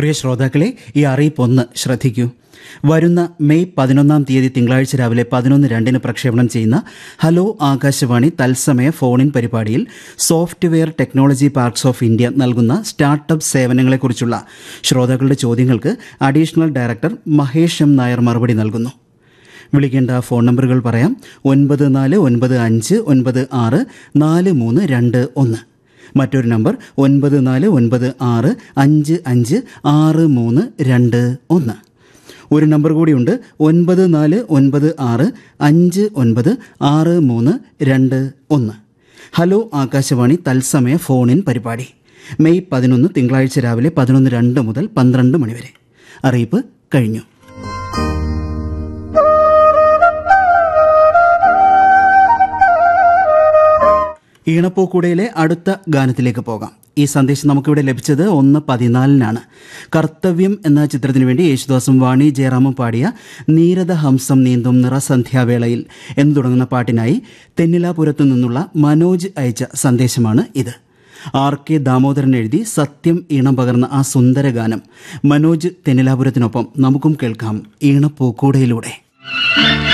പ്രിയ ശ്രോതാക്കളെ ഈ അറിയിപ്പ് ഒന്ന് ശ്രദ്ധിക്കൂ വരുന്ന മെയ് പതിനൊന്നാം തീയതി തിങ്കളാഴ്ച രാവിലെ പതിനൊന്ന് രണ്ടിന് പ്രക്ഷേപണം ചെയ്യുന്ന ഹലോ ആകാശവാണി തത്സമയ ഫോണിൻ പരിപാടിയിൽ software technology parks of India നൽകുന്ന സ്റ്റാർട്ടപ്പ് സേവനങ്ങളെക്കുറിച്ചുള്ള ശ്രോതാക്കളുടെ ചോദ്യങ്ങൾക്ക് additional director Mahesh M Nair മറുപടി നൽകുന്നു വിളിക്കേണ്ട ഫോൺ നമ്പറുകൾ പറയാം ഒൻപത് നാല് ഒൻപത് അഞ്ച് ഒൻപത് ആറ് നാല് മൂന്ന് രണ്ട് ഒന്ന് മറ്റൊരു നമ്പർ ഒൻപത് നാല് ഒൻപത് ആറ് അഞ്ച് അഞ്ച് ആറ് മൂന്ന് രണ്ട് ഒന്ന് ഒരു നമ്പർ കൂടിയുണ്ട് ഒൻപത് നാല് ഒൻപത് ആറ് അഞ്ച് ഒൻപത് ആറ് മൂന്ന് രണ്ട് ഒന്ന് ഹലോ ആകാശവാണി തത്സമയ ഫോണിൻ പരിപാടി മെയ് പതിനൊന്ന് തിങ്കളാഴ്ച രാവിലെ പതിനൊന്ന് രണ്ട് മുതൽ പന്ത്രണ്ട് മണിവരെ അറിയിപ്പ് കഴിഞ്ഞു ഈണപ്പൂക്കൂടയിലെ അടുത്ത ഗാനത്തിലേക്ക് പോകാം ഈ സന്ദേശം നമുക്കിവിടെ ലഭിച്ചത് ഒന്ന് പതിനാലിനാണ് കർത്തവ്യം എന്ന ചിത്രത്തിനു വേണ്ടി യേശുദാസും വാണി ജയറാമും പാടിയ നീരത ഹംസം നീന്തും നിറസന്ധ്യാവേളയിൽ എന്ന് തുടങ്ങുന്ന പാട്ടിനായി തെന്നിലാപുരത്തു നിന്നുള്ള മനോജ് അയച്ച സന്ദേശമാണ് ഇത് ആർ കെ ദാമോദരൻ എഴുതി സത്യം ഈണം പകർന്ന ആ സുന്ദര ഗാനം മനോജ് തെന്നിലാപുരത്തിനൊപ്പം നമുക്കും കേൾക്കാം ഈണപ്പൂക്കൂടയിലൂടെ